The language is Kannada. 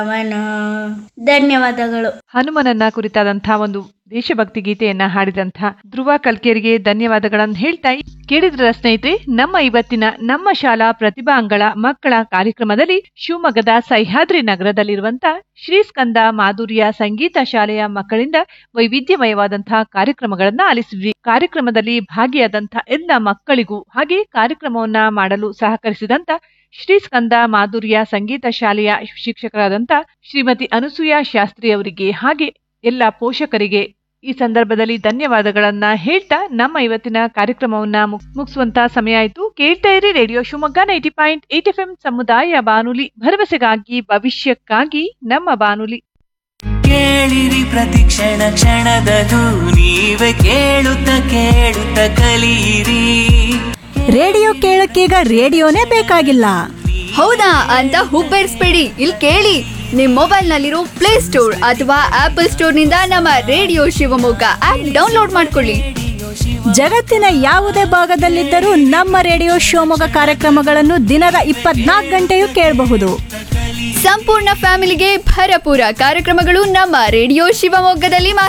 ಅವನ ಧನ್ಯವಾದಗಳು ಹನುಮನನ್ನ ಕುರಿತಾದಂತಹ ಒಂದು ದೇಶಭಕ್ತಿ ಗೀತೆಯನ್ನ ಹಾಡಿದಂತಹ ಧ್ರುವ ಕಲ್ಕೇರಿಗೆ ಧನ್ಯವಾದಗಳನ್ನು ಹೇಳ್ತಾ ಕೇಳಿದ್ರ ಸ್ನೇಹಿತರೆ ನಮ್ಮ ಇವತ್ತಿನ ನಮ್ಮ ಶಾಲಾ ಪ್ರತಿಭಾಂಗಳ ಮಕ್ಕಳ ಕಾರ್ಯಕ್ರಮದಲ್ಲಿ ಶಿವಮೊಗ್ಗದ ಸಹ್ಯಾದ್ರಿ ನಗರದಲ್ಲಿರುವಂತಹ ಶ್ರೀ ಸ್ಕಂದ ಮಾಧುರ್ಯ ಸಂಗೀತ ಶಾಲೆಯ ಮಕ್ಕಳಿಂದ ವೈವಿಧ್ಯಮಯವಾದಂತಹ ಕಾರ್ಯಕ್ರಮಗಳನ್ನ ಆಲಿಸಿದ್ವಿ ಕಾರ್ಯಕ್ರಮದಲ್ಲಿ ಭಾಗಿಯಾದಂತಹ ಎಲ್ಲ ಮಕ್ಕಳಿಗೂ ಹಾಗೆ ಕಾರ್ಯಕ್ರಮವನ್ನ ಮಾಡಲು ಸಹಕರಿಸಿದಂತ ಶ್ರೀ ಸ್ಕಂದ ಮಾಧುರ್ಯ ಸಂಗೀತ ಶಾಲೆಯ ಶಿಕ್ಷಕರಾದಂತ ಶ್ರೀಮತಿ ಅನಸೂಯ ಶಾಸ್ತ್ರಿ ಅವರಿಗೆ ಹಾಗೆ ಎಲ್ಲ ಪೋಷಕರಿಗೆ ಈ ಸಂದರ್ಭದಲ್ಲಿ ಧನ್ಯವಾದಗಳನ್ನ ಹೇಳ್ತಾ ನಮ್ಮ ಇವತ್ತಿನ ಕಾರ್ಯಕ್ರಮವನ್ನ ಮುಗ್- ಮುಗಿಸುವಂತ ಸಮಯ ಆಯ್ತು ಕೇಳ್ತಾ ಇರಿ radio Shivamogga ninety point eight F M ಸಮುದಾಯ ಬಾನುಲಿ ಭರವಸೆಗಾಗಿ ಭವಿಷ್ಯಕ್ಕಾಗಿ ನಮ್ಮ ಬಾನುಲಿ ಕೇಳಿರಿ ಪ್ರತಿ ಕ್ಷಣ ಕ್ಷಣದದು ನೀವೇ ಕೇಳುತ್ತ ಕೇಳುತ್ತ ಕಲಿಯಿರಿ ರೇಡಿಯೋ ಕೇಳಕ್ಕೀಗ ರೇಡಿಯೋನೇ ಬೇಕಾಗಿಲ್ಲ ಹೌದಾ ಅಂತ ಹುಬ್ಬೇರಿಸ್ಬೇಡಿ ಇಲ್ಲಿ ಕೇಳಿ ನಿಮ್ ಮೊಬೈಲ್ ನಲ್ಲಿರೋ ಪ್ಲೇ ಸ್ಟೋರ್ ಅಥವಾ ಆಪಲ್ ಸ್ಟೋರ್ ನಿಂದ ನಮ್ಮ ರೇಡಿಯೋ ಶಿವಮೊಗ್ಗ ಆಪ್ ಡೌನ್ಲೋಡ್ ಮಾಡ್ಕೊಳ್ಳಿ ಜಗತ್ತಿನ ಯಾವುದೇ ಭಾಗದಲ್ಲಿದ್ದರೂ ನಮ್ಮ ರೇಡಿಯೋ ಶಿವಮೊಗ್ಗ ಕಾರ್ಯಕ್ರಮಗಳನ್ನು ದಿನದ ಇಪ್ಪತ್ನಾಲ್ಕು ಗಂಟೆಯೂ ಕೇಳಬಹುದು ಸಂಪೂರ್ಣ ಫ್ಯಾಮಿಲಿಗೆ ಭರಪೂರ ಕಾರ್ಯಕ್ರಮಗಳು ನಮ್ಮ ರೇಡಿಯೋ ಶಿವಮೊಗ್ಗದಲ್ಲಿ ಮಾತ್ರ